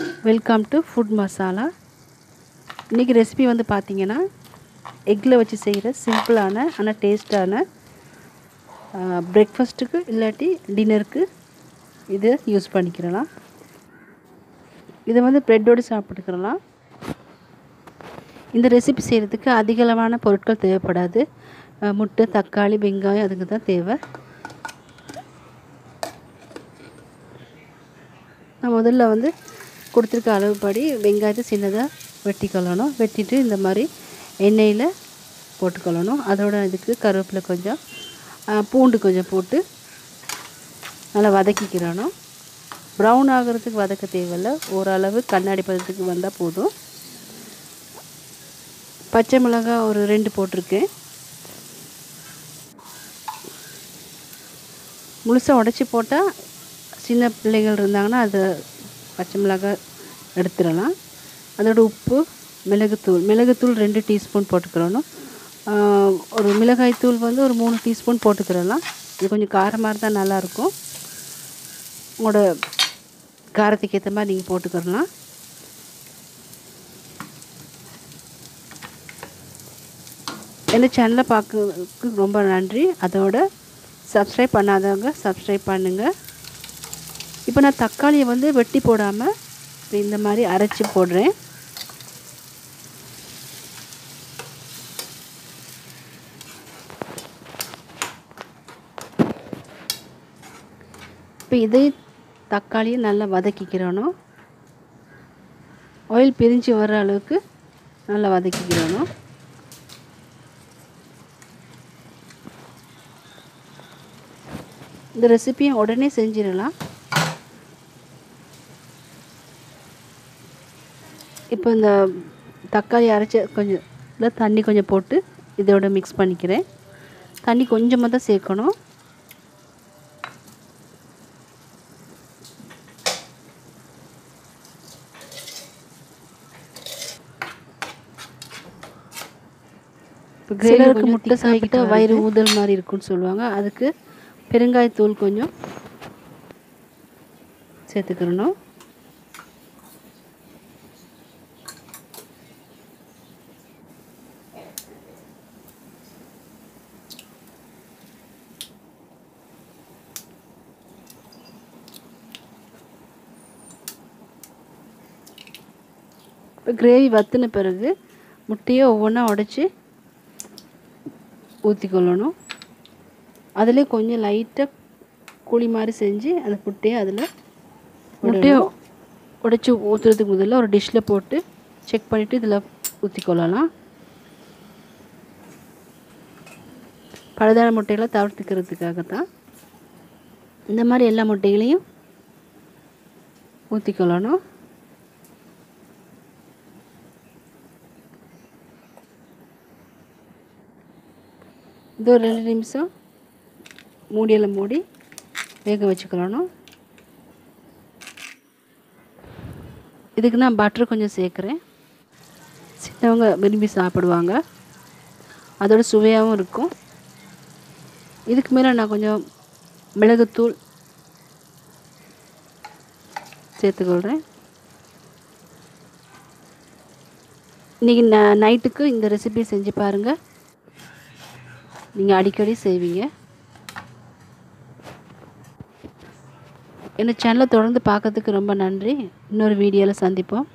welcome to food masala இன்றைக்கி recipe வந்து பார்த்தீங்கன்னா எக்கில் வச்சு செய்கிற சிம்பிளான ஆனால் டேஸ்ட்டான பிரேக்ஃபாஸ்ட்டுக்கு இல்லாட்டி டின்னருக்கு இதை யூஸ் பண்ணிக்கிறலாம் இதை வந்து ப்ரெட்டோடு சாப்பிட்டுக்கிறலாம் இந்த ரெசிபி செய்கிறதுக்கு அதிகளவான பொருட்கள் தேவைப்படாது அஹ் முட்டை தக்காளி வெங்காயம் அதுக்கு தான் தேவை நான் முதல்ல வந்து கொடுத்துருக்க அளவுப்படி வெங்காயத்தை சின்னதாக வெட்டிக்கொள்ளணும் வெட்டிட்டு இந்த மாதிரி எண்ணெயில் போட்டுக்கொள்ளணும் அதோட இதுக்கு கருவேப்பிலை கொஞ்சம் அஹ் பூண்டு கொஞ்சம் போட்டு நல்லா வதக்கிக்கிறணும் ப்ரௌன் ஆகிறதுக்கு வதக்க தேவையில்ல ஓரளவு கண்ணாடி பதத்துக்கு வந்தால் போதும் பச்சை மிளகாய் ஒரு ரெண்டு போட்டிருக்கேன் முழுசாக உடச்சி போட்டால் சின்ன பிள்ளைகள் இருந்தாங்கன்னா அதை பச்சை மிளகாய் எடுத்துடலாம் அதோட உப்பு மிளகுத்தூள் மிளகுத்தூள் ரெண்டு டீஸ்பூன் போட்டுக்கிறணும் ஆஹ் ஒரு மிளகாய் தூள் வந்து ஒரு மூணு டீஸ்பூன் போட்டுக்கிறலாம் இது கொஞ்சம் காரமாக இருந்தால் நல்லாயிருக்கும் உங்களோட காரத்துக்கு ஏற்ற மாதிரி நீங்கள் போட்டுக்கிறலாம் என்ன சேனலை பார்க்கறதுக்கு ரொம்ப நன்றி அதோட சப்ஸ்கிரைப் பண்ணாதவங்க சப்ஸ்கிரைப் பண்ணுங்கள் இப்போ நான் தக்காளியை வந்து வெட்டி போடாமல் இந்த மாதிரி அரைச்சி போடுறேன் இப்போ இதே தக்காளியை நல்லா வதக்கிக்கிறணும் ஆயில் பிரிஞ்சு வர அளவுக்கு நல்லா வதக்கிக்கிறணும் இந்த ரெசிபியை உடனே செஞ்சிடலாம் இப்போ இந்த தக்காளி அரைச்ச கொஞ்சம் இல்லை தண்ணி கொஞ்சம் போட்டு இதோட மிக்ஸ் பண்ணிக்கிறேன் தண்ணி கொஞ்சமாக தான் சேர்க்கணும் இப்போ கிரேலருக்கு முட்டை சாப்பிட்டா வயிறு ஊதல் மாதிரி இருக்குன்னு சொல்லுவாங்க அதுக்கு பெருங்காயத்தூள் கொஞ்சம் சேர்த்துக்கிறணும் இப்போ கிரேவி வற்றின பிறகு முட்டையை ஒவ்வொன்றா உடச்சி ஊற்றிக்கொள்ளணும் அதில் கொஞ்சம் லைட்டாக குழி மாதிரி செஞ்சு அந்த முட்டையை அதில் முட்டையை உடைச்சி ஊற்றுறதுக்கு முதல்ல ஒரு டிஷ்ஷில் போட்டு செக் பண்ணிவிட்டு இதில் ஊற்றிக்கொள்ளலாம் பழுதான முட்டைகளை தவிர்த்துக்கிறதுக்காக தான் இந்த மாதிரி எல்லா முட்டைகளையும் ஊற்றிக்கொள்ளணும் இது ஒரு ரெண்டு நிமிஷம் மூடியில் மூடி வேக வச்சுக்கணும் இதுக்கு நான் பட்டர் கொஞ்சம் சேர்க்குறேன் சின்னவங்க விரும்பி சாப்பிடுவாங்க அதோட சுவையாகவும் இருக்கும் இதுக்கு மேலே நான் கொஞ்சம் மிளகுத்தூள் சேர்த்துக்கொள்கிறேன் இன்றைக்கி ந நைட்டுக்கு இந்த ரெசிபி செஞ்சு பாருங்கள் நீங்கள் அடிக்கடி செய்வீங்க என்ன சேனலை தொடர்ந்து பார்க்கறதுக்கு ரொம்ப நன்றி இன்னொரு வீடியோவில் சந்திப்போம்